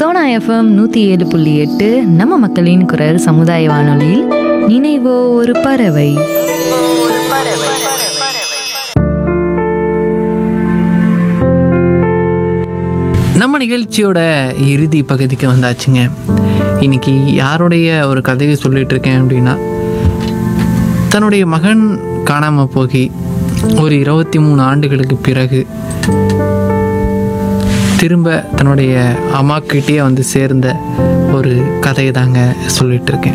Sona FM நூற்றி ஏழு புள்ளி எட்டு நம்ம மக்களின் குரல் சமுதாய வானொலியில் நினைவோ ஒரு பறவை நம்ம நிகழ்ச்சியோட இறுதி பகுதிக்கு வந்தாச்சுங்க இன்னைக்கு யாருடைய ஒரு கதையை சொல்லிட்டு இருக்கேன் அப்படின்னா தன்னுடைய மகன் காணாமல் போகி ஒரு இருபத்தி மூணு ஆண்டுகளுக்கு பிறகு திரும்ப தன்னுடைய அம்மாக்கிட்டேயே வந்து சேர்ந்த ஒரு கதையை தாங்க சொல்லிட்டு இருக்கேன்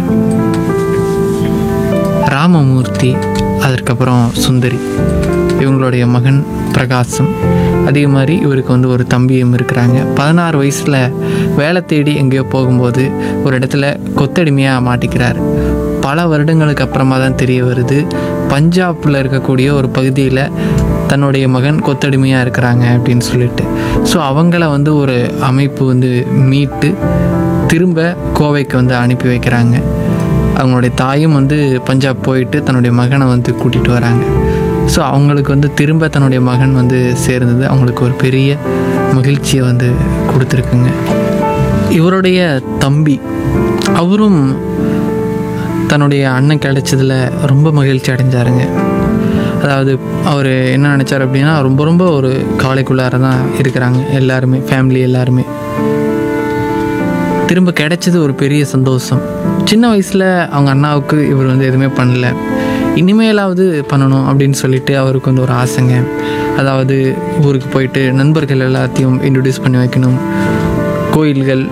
ராமமூர்த்தி அதற்கப்புறம் சுந்தரி இவங்களுடைய மகன் பிரகாசம் அதே மாதிரி இவருக்கு வந்து ஒரு தம்பியும் இருக்கிறாங்க பதினாறு வயசில் வேலை தேடி எங்கேயோ போகும்போது ஒரு இடத்துல கொத்தடிமையாக மாட்டிக்கிறார் பல வருடங்களுக்கு அப்புறமா தான் தெரிய வருது பஞ்சாபில் இருக்கக்கூடிய ஒரு பகுதியில் தன்னுடைய மகன் கொத்தடிமையாக இருக்கிறாங்க அப்படின்னு சொல்லிட்டு ஸோ அவங்கள வந்து ஒரு அமைப்பு வந்து மீட்டு திரும்ப கோவைக்கு வந்து அனுப்பி வைக்கிறாங்க அவங்களுடைய தாயும் வந்து பஞ்சாப் போயிட்டு தன்னுடைய மகனை வந்து கூட்டிகிட்டு வராங்க ஸோ அவங்களுக்கு வந்து திரும்ப தன்னுடைய மகன் வந்து சேர்ந்தது அவங்களுக்கு ஒரு பெரிய மகிழ்ச்சியை வந்து கொடுத்துருக்குங்க இவருடைய தம்பி அவரும் தன்னுடைய அண்ணன் கிடைச்சதுல ரொம்ப மகிழ்ச்சி அடைஞ்சாருங்க அதாவது அவர் என்ன நினச்சார் அப்படின்னா ரொம்ப ரொம்ப ஒரு கவலைக்குள்ளார தான் இருக்கிறாங்க எல்லாருமே ஃபேமிலி எல்லாருமே திரும்ப கிடைச்சது ஒரு பெரிய சந்தோஷம் சின்ன வயசில் அவங்க அண்ணாவுக்கு இவர் வந்து எதுவுமே பண்ணல இனிமேலாவது பண்ணணும் அப்படின்னு சொல்லிட்டு அவருக்கு வந்து ஒரு ஆசைங்க அதாவது ஊருக்கு போயிட்டு நண்பர்கள் எல்லாத்தையும் இன்ட்ரடியூஸ் பண்ணி வைக்கணும் கோயில்கள்